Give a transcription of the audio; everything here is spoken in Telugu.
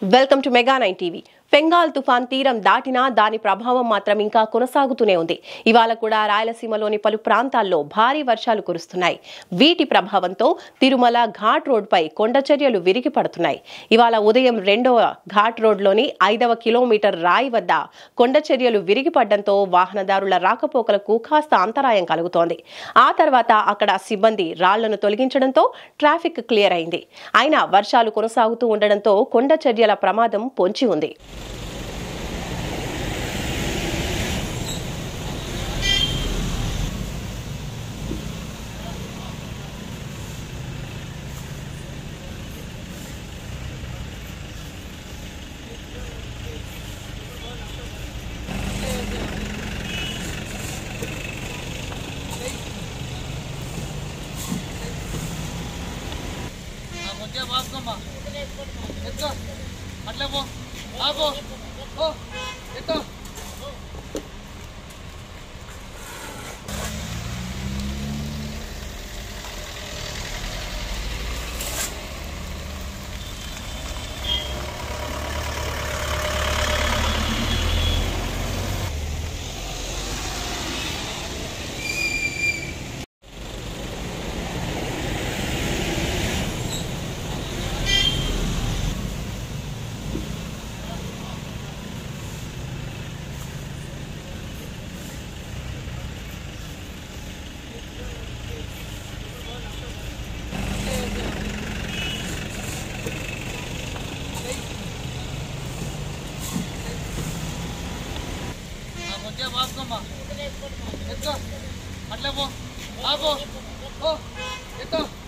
welcome to mega nine TV Bengal తుఫాన్ తీరం దాటినా దాని ప్రభావం మాత్రం ఇంకా కొనసాగుతూనే ఉంది ఇవాళ కూడా రాయలసీమలోని పలు ప్రాంతాల్లో భారీ వర్షాలు కురుస్తున్నాయి వీటి ప్రభావంతో తిరుమల ఘాట్ రోడ్పై కొండ చర్యలు విరిగి పడుతున్నాయి ఇవాళ ఉదయం రెండవ ఘాట్ రోడ్లోని ఐదవ కిలోమీటర్ రాయి వద్ద కొండ చర్యలు విరిగిపడడంతో వాహనదారుల రాకపోకలకు కాస్త అంతరాయం కలుగుతోంది ఆ తర్వాత అక్కడ సిబ్బంది రాళ్లను తొలగించడంతో ట్రాఫిక్ క్లియర్ అయింది అయినా వర్షాలు కొనసాగుతూ ఉండడంతో కొండ చర్యల ప్రమాదం పొంచి ఉంది కొంచెం ఆపుకోమ్మా ఎత్తుకో అట్లే పో ఆపు ఓ ఎత్తు కొంచెం ఆపుకోమ్మా ఎత్తుకో అట్లే పో ఆపు ఓ ఎత్తు